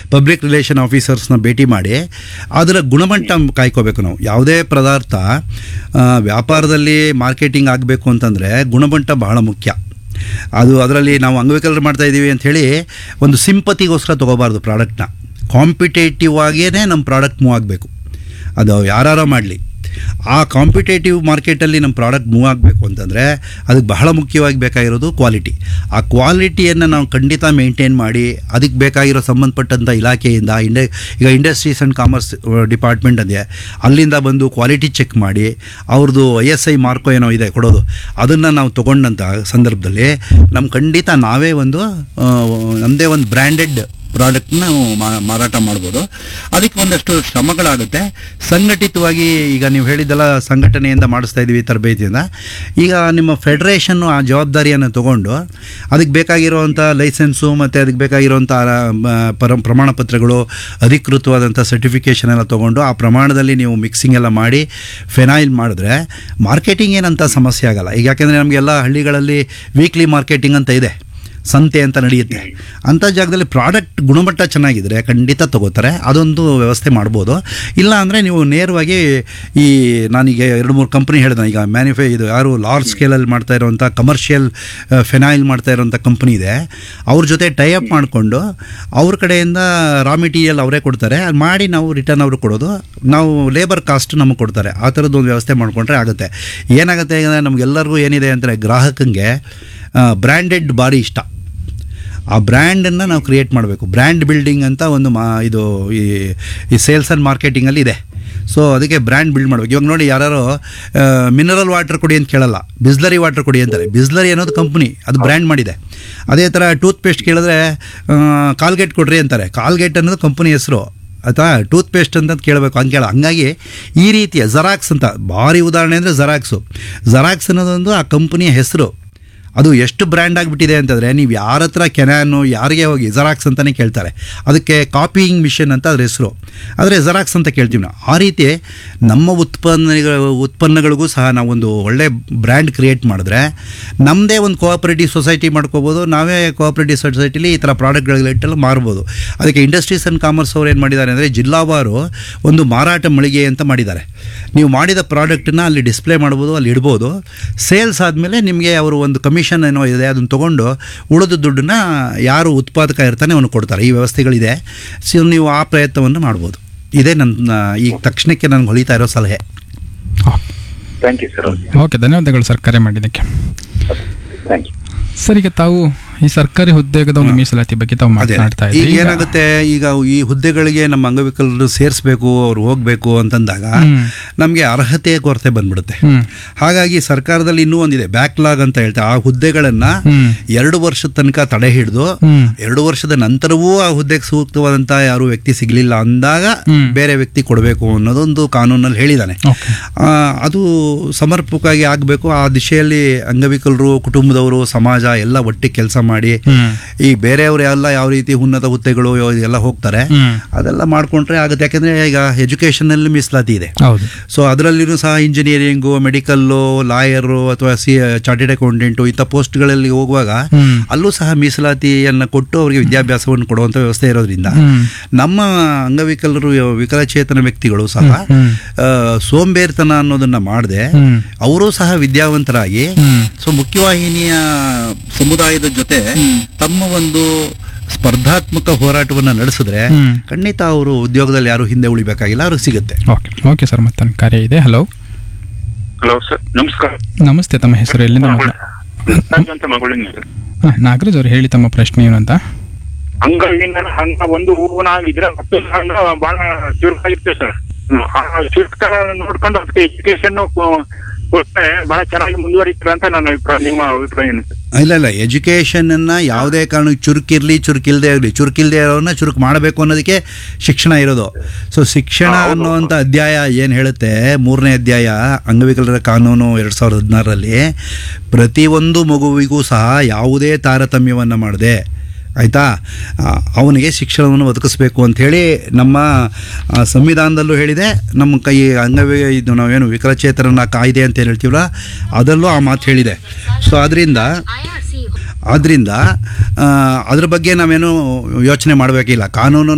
Public relation ಆಫೀಸರ್ಸ್ನ ಭೇಟಿ ಮಾಡಿ ಅದರ ಗುಣಮಟ್ಟ ಕಾಯ್ಕೋಬೇಕು ನಾವು ಯಾವುದೇ ಪದಾರ್ಥ ಆ, ವ್ಯಾಪಾರದಲ್ಲಿ ಮಾರ್ಕೆಟಿಂಗ್ ಆಗಬೇಕು ಅಂತಂದರೆ ಗುಣಮಟ್ಟ ಬಹಳ ಮುಖ್ಯ ಅದು ಅದರಲ್ಲಿ ನಾವು ಅಂಗವಿಕಲರು ಮಾಡ್ತಾ ಇದ್ದೀವಿ ಅಂಥೇಳಿ ಒಂದು ಸಿಂಪತಿಗೋಸ್ಕರ ತೊಗೋಬಾರ್ದು ಪ್ರಾಡಕ್ಟ್ನ ಕಾಂಪಿಟೇಟಿವ್ ಆಗಿಯೇ ನಮ್ಮ ಪ್ರಾಡಕ್ಟ್ ಮೂವ್ ಆಗಬೇಕು ಅದು ಯಾರೋ ಮಾಡಲಿ ಆ ಕಾಂಪಿಟೇಟಿವ್ ಮಾರ್ಕೆಟಲ್ಲಿ ನಮ್ಮ ಪ್ರಾಡಕ್ಟ್ ಮೂವ್ ಆಗಬೇಕು ಅಂತಂದರೆ ಅದಕ್ಕೆ ಬಹಳ ಮುಖ್ಯವಾಗಿ ಬೇಕಾಗಿರೋದು ಕ್ವಾಲಿಟಿ ಆ ಕ್ವಾಲಿಟಿಯನ್ನು ನಾವು ಖಂಡಿತ ಮೇಂಟೈನ್ ಮಾಡಿ ಅದಕ್ಕೆ ಬೇಕಾಗಿರೋ ಸಂಬಂಧಪಟ್ಟಂಥ ಇಲಾಖೆಯಿಂದ ಇಂಡ ಈಗ ಇಂಡಸ್ಟ್ರೀಸ್ ಆ್ಯಂಡ್ ಕಾಮರ್ಸ್ ಡಿಪಾರ್ಟ್ಮೆಂಟ್ ಇದೆ ಅಲ್ಲಿಂದ ಬಂದು ಕ್ವಾಲಿಟಿ ಚೆಕ್ ಮಾಡಿ ಅವ್ರದ್ದು ಐ ಎಸ್ ಐ ಮಾರ್ಕೋ ಏನೋ ಇದೆ ಕೊಡೋದು ಅದನ್ನು ನಾವು ತೊಗೊಂಡಂಥ ಸಂದರ್ಭದಲ್ಲಿ ನಮ್ಮ ಖಂಡಿತ ನಾವೇ ಒಂದು ಆ, ನಮ್ಮದೇ ಒಂದು ಬ್ರ್ಯಾಂಡೆಡ್ ಪ್ರಾಡಕ್ಟ್ನ ನಾವು ಮಾ- ಮಾರಾಟ ಮಾಡ್ಬೋದು ಅದಕ್ಕೆ ಒಂದಷ್ಟು ಶ್ರಮಗಳಾಗುತ್ತೆ ಸಂಘಟಿತವಾಗಿ ಈಗ ನೀವು ಹೇಳಿದ್ದೆಲ್ಲ ಸಂಘಟನೆಯಿಂದ ಮಾಡಿಸ್ತಾ ಇದ್ದೀವಿ ತರಬೇತಿಯಿಂದ ಈಗ ನಿಮ್ಮ ಫೆಡರೇಷನ್ನು ಆ ಜವಾಬ್ದಾರಿಯನ್ನು ತಗೊಂಡು ಅದಕ್ಕೆ ಬೇಕಾಗಿರುವಂಥ ಲೈಸೆನ್ಸು ಮತ್ತು ಅದಕ್ಕೆ ಬೇಕಾಗಿರುವಂಥ ಪರ ಪ್ರಮಾಣ ಪತ್ರಗಳು ಅಧಿಕೃತವಾದಂಥ ಸರ್ಟಿಫಿಕೇಷನ್ ಎಲ್ಲ ತೊಗೊಂಡು ಆ ಪ್ರಮಾಣದಲ್ಲಿ ನೀವು ಮಿಕ್ಸಿಂಗ್ ಎಲ್ಲ ಮಾಡಿ ಫೆನಾಯಿಲ್ ಮಾಡಿದ್ರೆ ಮಾರ್ಕೆಟಿಂಗ್ ಏನಂತ ಸಮಸ್ಯೆ ಆಗಲ್ಲ ಈಗ ಯಾಕೆಂದರೆ ನಮಗೆಲ್ಲ ಹಳ್ಳಿಗಳಲ್ಲಿ ವೀಕ್ಲಿ ಮಾರ್ಕೆಟಿಂಗ್ ಅಂತ ಇದೆ ಸಂತೆ ಅಂತ ನಡೆಯುತ್ತೆ ಅಂಥ ಜಾಗದಲ್ಲಿ ಪ್ರಾಡಕ್ಟ್ ಗುಣಮಟ್ಟ ಚೆನ್ನಾಗಿದ್ರೆ ಖಂಡಿತ ತಗೋತಾರೆ ಅದೊಂದು ವ್ಯವಸ್ಥೆ ಮಾಡ್ಬೋದು ಇಲ್ಲ ಅಂದರೆ ನೀವು ನೇರವಾಗಿ ಈ ನಾನೀಗ ಎರಡು ಮೂರು ಕಂಪ್ನಿ ಹೇಳಿದೆ ಈಗ ಮ್ಯಾನುಫ್ಯಾ ಇದು ಯಾರು ಲಾರ್ಜ್ ಸ್ಕೇಲಲ್ಲಿ ಮಾಡ್ತಾ ಇರೋವಂಥ ಕಮರ್ಷಿಯಲ್ ಫೆನಾಯಿಲ್ ಮಾಡ್ತಾ ಇರೋವಂಥ ಕಂಪ್ನಿ ಇದೆ ಅವ್ರ ಜೊತೆ ಟೈ ಅಪ್ ಮಾಡಿಕೊಂಡು ಅವ್ರ ಕಡೆಯಿಂದ ರಾ ಮೆಟೀರಿಯಲ್ ಅವರೇ ಕೊಡ್ತಾರೆ ಅದ್ ಮಾಡಿ ನಾವು ರಿಟರ್ನ್ ಅವರು ಕೊಡೋದು ನಾವು ಲೇಬರ್ ಕಾಸ್ಟ್ ನಮಗೆ ಕೊಡ್ತಾರೆ ಆ ಥರದ್ದು ಒಂದು ವ್ಯವಸ್ಥೆ ಮಾಡಿಕೊಂಡ್ರೆ ಆಗುತ್ತೆ ಏನಾಗುತ್ತೆ ಅಂದರೆ ನಮಗೆಲ್ಲರಿಗೂ ಏನಿದೆ ಅಂದರೆ ಗ್ರಾಹಕಂಗೆ ಬ್ರ್ಯಾಂಡೆಡ್ ಭಾರಿ ಇಷ್ಟ ಆ ಬ್ರ್ಯಾಂಡನ್ನು ನಾವು ಕ್ರಿಯೇಟ್ ಮಾಡಬೇಕು ಬ್ರ್ಯಾಂಡ್ ಬಿಲ್ಡಿಂಗ್ ಅಂತ ಒಂದು ಮಾ ಇದು ಈ ಈ ಸೇಲ್ಸ್ ಆ್ಯಂಡ್ ಮಾರ್ಕೆಟಿಂಗಲ್ಲಿ ಇದೆ ಸೊ ಅದಕ್ಕೆ ಬ್ರ್ಯಾಂಡ್ ಬಿಲ್ಡ್ ಮಾಡಬೇಕು ಇವಾಗ ನೋಡಿ ಯಾರು ಮಿನರಲ್ ವಾಟರ್ ಕೊಡಿ ಅಂತ ಕೇಳಲ್ಲ ಬಿಸ್ಲರಿ ವಾಟರ್ ಕೊಡಿ ಅಂತಾರೆ ಬಿಸ್ಲರಿ ಅನ್ನೋದು ಕಂಪ್ನಿ ಅದು ಬ್ರ್ಯಾಂಡ್ ಮಾಡಿದೆ ಅದೇ ಥರ ಟೂತ್ ಪೇಸ್ಟ್ ಕೇಳಿದ್ರೆ ಕಾಲ್ಗೇಟ್ ಕೊಡ್ರಿ ಅಂತಾರೆ ಕಾಲ್ಗೇಟ್ ಅನ್ನೋದು ಕಂಪ್ನಿ ಹೆಸರು ಆಯ್ತಾ ಟೂತ್ ಪೇಸ್ಟ್ ಅಂತ ಕೇಳಬೇಕು ಹಂಗೆ ಕೇಳ ಹಂಗಾಗಿ ಈ ರೀತಿಯ ಜರಾಕ್ಸ್ ಅಂತ ಭಾರಿ ಉದಾಹರಣೆ ಅಂದರೆ ಜರಾಕ್ಸು ಜರಾಕ್ಸ್ ಅನ್ನೋದೊಂದು ಆ ಕಂಪ್ನಿಯ ಹೆಸರು ಅದು ಎಷ್ಟು ಬ್ರ್ಯಾಂಡ್ ಆಗಿಬಿಟ್ಟಿದೆ ಅಂತಂದರೆ ನೀವು ಯಾರ ಹತ್ರ ಕೆನಾನು ಯಾರಿಗೆ ಹೋಗಿ ಜೆರಾಕ್ಸ್ ಅಂತಲೇ ಕೇಳ್ತಾರೆ ಅದಕ್ಕೆ ಕಾಪಿಯಿಂಗ್ ಮಿಷನ್ ಅಂತ ಅದ್ರ ಹೆಸರು ಆದರೆ ಜೆರಾಕ್ಸ್ ಅಂತ ಕೇಳ್ತೀವಿ ನಾವು ಆ ರೀತಿ ನಮ್ಮ ಉತ್ಪನ್ನ ಉತ್ಪನ್ನಗಳಿಗೂ ಸಹ ನಾವೊಂದು ಒಳ್ಳೆ ಬ್ರ್ಯಾಂಡ್ ಕ್ರಿಯೇಟ್ ಮಾಡಿದ್ರೆ ನಮ್ಮದೇ ಒಂದು ಕೋಆಪರೇಟಿವ್ ಸೊಸೈಟಿ ಮಾಡ್ಕೋಬೋದು ನಾವೇ ಕೋಆಪರೇಟಿವ್ ಸೊಸೈಟಿಲಿ ಈ ಥರ ಪ್ರಾಡಕ್ಟ್ಗಳಿಟ್ಟೆಲ್ಲ ಮಾರ್ಬೋದು ಅದಕ್ಕೆ ಇಂಡಸ್ಟ್ರೀಸ್ ಆ್ಯಂಡ್ ಕಾಮರ್ಸ್ ಅವ್ರು ಏನು ಮಾಡಿದ್ದಾರೆ ಅಂದರೆ ಜಿಲ್ಲಾವಾರು ಒಂದು ಮಾರಾಟ ಮಳಿಗೆ ಅಂತ ಮಾಡಿದ್ದಾರೆ ನೀವು ಮಾಡಿದ ಪ್ರಾಡಕ್ಟನ್ನ ಅಲ್ಲಿ ಡಿಸ್ಪ್ಲೇ ಮಾಡ್ಬೋದು ಅಲ್ಲಿ ಇಡ್ಬೋದು ಸೇಲ್ಸ್ ಆದಮೇಲೆ ನಿಮಗೆ ಅವರು ಒಂದು ಕಮಿಷನ್ ಏನೋ ಇದೆ ಅದನ್ನು ತೊಗೊಂಡು ಉಳಿದ ದುಡ್ಡನ್ನ ಯಾರು ಉತ್ಪಾದಕ ಇರ್ತಾನೆ ಅವನು ಕೊಡ್ತಾರೆ ಈ ವ್ಯವಸ್ಥೆಗಳಿದೆ ಸೊ ನೀವು ಆ ಪ್ರಯತ್ನವನ್ನು ಮಾಡ್ಬೋದು ಇದೇ ನನ್ನ ಈ ತಕ್ಷಣಕ್ಕೆ ನನಗೆ ಹೊಲಿತಾ ಇರೋ ಸಲಹೆ ಥ್ಯಾಂಕ್ ಯು ಸರ್ ಓಕೆ ಧನ್ಯವಾದಗಳು ಸರ್ ಕರೆ ಮಾಡಿದ್ದಕ್ಕೆ ಥ್ಯಾಂಕ್ ಯು ಸರ್ ಈಗ ತಾವು ಈ ಸರ್ಕಾರಿ ಉದ್ಯೋಗದ ಒಂದು ಮೀಸಲಾತಿ ಬಗ್ಗೆ ತಾವು ಅದೇ ಮಾತನಾಡ್ತಾ ಈಗ ಇದ್ದೀವಿ ಈಗ- ಏನಾಗುತ್ತೆ ಈಗ ಈ ಹುದ್ದೆಗಳಿಗೆ ನಮ್ಮ ಅಂಗವಿಕಲರು ಸೇರಿಸ್ಬೇಕು ಅವ್ರು ಹೋಗಬೇಕು ಅಂತಂದಾಗ ಹ್ಮ್. ನಮಗೆ ಅರ್ಹತೆ ಕೊರತೆ ಬಂದ್ಬಿಡುತ್ತೆ ಹ್ಮ್ ಹಾಗಾಗಿ ಸರ್ಕಾರದಲ್ಲಿ ಇನ್ನೂ ಒಂದಿದೆ ಬ್ಯಾಕ್ಲಾಗ್ ಅಂತ ಹೇಳ್ತಾರೆ ಆ ಹುದ್ದೆಗಳನ್ನ ಹ್ಮ್. ಎರಡು ವರ್ಷದ ತನಕ ತಡೆ ಹಿಡಿದು ಹ್ಮ್. ಎರಡು ವರ್ಷದ ನಂತರವೂ ಆ ಹುದ್ದೆಗೆ ಸೂಕ್ತವಾದಂಥ ಯಾರು ವ್ಯಕ್ತಿ ಸಿಗಲಿಲ್ಲ ಅಂದಾಗ ಹ್ಮ್. ಬೇರೆ ವ್ಯಕ್ತಿ ಕೊಡಬೇಕು ಅನ್ನೋದೊಂದು ಕಾನೂನಲ್ಲಿ ಹೇಳಿದ್ದಾನೆ ಓಕೆ ಆ, ಅದು ಸಮರ್ಪಕವಾಗಿ ಆಗಬೇಕು ಆ ದಿಶೆಯಲ್ಲಿ ಅಂಗವಿಕಲರು ಕುಟುಂಬದವರು ಸಮಾಜ ಎಲ್ಲ ಒಟ್ಟಿಗೆ ಕೆಲಸ ಮಾಡಿ ಹ್ಮ್ ಈ ಬೇರೆಯವರು ಎಲ್ಲ ಯಾವ ರೀತಿ ಉನ್ನತ ಹುದ್ದೆಗಳು ಎಲ್ಲ ಹೋಗ್ತಾರೆ ಹ್ಮ್ ಅದೆಲ್ಲ ಮಾಡ್ಕೊಂಡ್ರೆ ಆಗುತ್ತೆ ಯಾಕಂದ್ರೆ ಈಗ ಎಜುಕೇಷನಲ್ಲಿ ಮೀಸಲಾತಿ ಇದೆ ಹೌದು ಸೊ ಅದರಲ್ಲಿನೂ ಸಹ ಇಂಜಿನಿಯರಿಂಗು ಮೆಡಿಕಲ್ಲು ಲಾಯರು ಅಥವಾ ಸಿ ಚಾರ್ಟೆಡ್ ಅಕೌಂಟೆಂಟು ಇಂಥ ಪೋಸ್ಟ್ಗಳಲ್ಲಿ ಹೋಗುವಾಗ ಹ್ಮ್. ಅಲ್ಲೂ ಸಹ ಮೀಸಲಾತಿಯನ್ನು ಕೊಟ್ಟು ಅವರಿಗೆ ವಿದ್ಯಾಭ್ಯಾಸವನ್ನು ಕೊಡುವಂಥ ವ್ಯವಸ್ಥೆ ಇರೋದ್ರಿಂದ ಹ್ಮ್. ನಮ್ಮ ಅಂಗವಿಕಲರು ವಿಕಲಚೇತನ ವ್ಯಕ್ತಿಗಳು ಸಹ ಹ್ಮ್. ಆ, ಸೋಂಬೇರಿತನ ಅನ್ನೋದನ್ನ ಮಾಡದೆ ಹ್ಮ್. ಅವರು ಸಹ ವಿದ್ಯಾವಂತರಾಗಿ ಹ್ಮ್. ಸೊ ಮುಖ್ಯವಾಹಿನಿಯ ಸಮುದಾಯದ ಜೊತೆ ತಮ್ಮ ಒಂದು ಸ್ಪರ್ಧಾತ್ಮಕ ಹೋರಾಟವನ್ನು ನಡೆಸಿದ್ರೆ ಹ್ಮ್. ಖಂಡಿತ ಅವರು ಉದ್ಯೋಗದಲ್ಲಿ ಯಾರು ಹಿಂದೆ ಉಳಿಬೇಕಾಗಿಲ್ಲ ಅವ್ರಿಗೆ ಸಿಗುತ್ತೆ ಓಕೆ ಓಕೆ ಸರ್ ಮತ್ತೊಂದು ಕಾರ್ಯ ಇದೆ ಹಲೋ ಹಲೋ ಸರ್ ನಮಸ್ಕಾರ ನಮಸ್ತೆ ತಮ್ಮ ಹೆಸರು ಎಲ್ಲಿಂದ ಮಾತನಾ- ನಾಗರಾಜ್ ಅಂತ ಮಗಳಿಂದ ಹಾ, ನಾಗರಾಜ್ ಅವರು ಹೇಳಿ ತಮ್ಮ ಪ್ರಶ್ನೆ ಏನು ಅಂತ ಅಂಗವಿನ ಹಂಗ ಒಂದು ಹೂವಿನ ಇದ್ರೆ ಮತ್ತೊಂದು ಹಂಗ ಬಹಳ ಚುರುಕಾಗಿರುತ್ತೆ ಸರ್ ಆ ಚುರುಕ ನೋಡ್ಕೊಂಡು ಅದಕ್ಕೆ ಎಜುಕೇಶನ್ ಕೊಟ್ಟರೆ ಬಹಳ ಚೆನ್ನಾಗಿ ಮುಂದುವರಿತಾರೆ ಅಂತ ನನ್ನ ಅಭಿಪ್ರಾಯ ನಿಮ್ಮ ಅಭಿಪ್ರಾಯ ಏನು ಸರ್ ಇಲ್ಲ ಇಲ್ಲ ಎಜುಕೇಷನನ್ನು ಯಾವುದೇ ಕಾರಣಕ್ಕೆ ಚುರುಕಿರಲಿ ಚುರುಕಿಲ್ಲದೆ ಇರಲಿ ಚುರುಕಿಲ್ಲದೆ ಇರೋರನ್ನ ಚುರುಕು ಮಾಡಬೇಕು ಅನ್ನೋದಕ್ಕೆ ಶಿಕ್ಷಣ ಇರೋದು ಸೊ ಶಿಕ್ಷಣ ಹಾ, ಹೌದು. ಅನ್ನುವಂಥ ಅಧ್ಯಾಯ ಏನು ಹೇಳುತ್ತೆ ಮೂರನೇ ಅಧ್ಯಾಯ ಅಂಗವಿಕಲರ ಕಾನೂನು ಎರಡು ಸಾವಿರದ ಹದಿನಾರರಲ್ಲಿ ಪ್ರತಿಯೊಂದು ಮಗುವಿಗೂ ಸಹ ಯಾವುದೇ ತಾರತಮ್ಯವನ್ನು ಮಾಡದೆ ಆಯಿತಾ ಅವನಿಗೆ ಶಿಕ್ಷಣವನ್ನು ಒದಗಿಸ್ಬೇಕು ಅಂಥೇಳಿ ನಮ್ಮ ಆ, ಸಂವಿಧಾನದಲ್ಲೂ ಹೇಳಿದೆ ನಮ್ಮ ಕೈ ಅಂಗವಿ ಇದು ನಾವೇನು ವಿಕಲಚೇತನನ ಕಾಯ್ದೆ ಅಂತ ಏನು ಹೇಳ್ತೀವಲ್ಲ ಅದರಲ್ಲೂ ಆ ಮಾತು ಹೇಳಿದೆ ಸೊ ಅದರಿಂದ ಆದ್ದರಿಂದ ಅದ್ರ ಬಗ್ಗೆ ನಾವೇನು ಯೋಚನೆ ಮಾಡಬೇಕಿಲ್ಲ ಕಾನೂನು